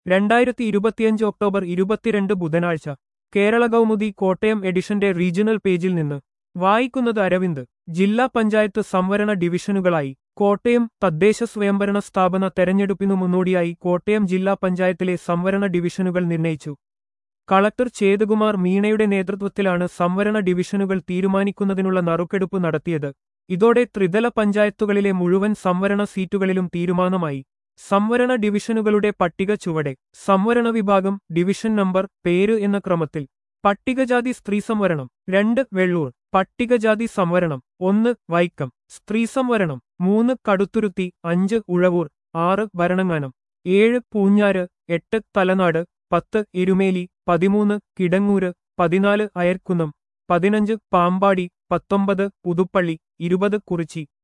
രണ്ടായിരത്തി ഇരുപത്തിയഞ്ച് ഒക്ടോബർ ഇരുപത്തിരണ്ട് ബുധനാഴ്ച കേരള കൗമുദി കോട്ടയം എഡിഷന്റെ റീജിയണൽ പേജിൽ നിന്ന് വായിക്കുന്നത് അരവിന്ദ് ജില്ലാ പഞ്ചായത്ത് സംവരണ ഡിവിഷനുകളായി കോട്ടയം തദ്ദേശ സ്വയംഭരണ സ്ഥാപന തെരഞ്ഞെടുപ്പിനു മുന്നോടിയായി കോട്ടയം ജില്ലാ പഞ്ചായത്തിലെ സംവരണ ഡിവിഷനുകൾ നിർണയിച്ചു കളക്ടർ ചേതുകുമാർ മീണയുടെ നേതൃത്വത്തിലാണ് സംവരണ ഡിവിഷനുകൾ തീരുമാനിക്കുന്നതിനുള്ള നറുക്കെടുപ്പ് നടത്തിയത് ഇതോടെ ത്രിതല പഞ്ചായത്തുകളിലെ മുഴുവൻ സംവരണ സീറ്റുകളിലും തീരുമാനമായി സംവരണ ഡിവിഷനുകളുടെ പട്ടിക ചുവടെ സംവരണ വിഭാഗം ഡിവിഷൻ നമ്പർ പേര് എന്ന ക്രമത്തിൽ പട്ടികജാതി സ്ത്രീ സംവരണം രണ്ട് വെള്ളൂർ പട്ടികജാതി സംവരണം ഒന്ന് വൈക്കം സ്ത്രീ സംവരണം മൂന്ന് കടുത്തുരുത്തി അഞ്ച് ഉഴവൂർ ആറ് ഭരണങ്ങാനം ഏഴ് പൂഞ്ഞാര് എട്ട് തലനാട് പത്ത് എരുമേലി പതിമൂന്ന് കിടങ്ങൂര് പതിനാല് അയർക്കുന്നം പതിനഞ്ച് പാമ്പാടി പത്തൊമ്പത് പുതുപ്പള്ളി ഇരുപത് കുറിച്ചി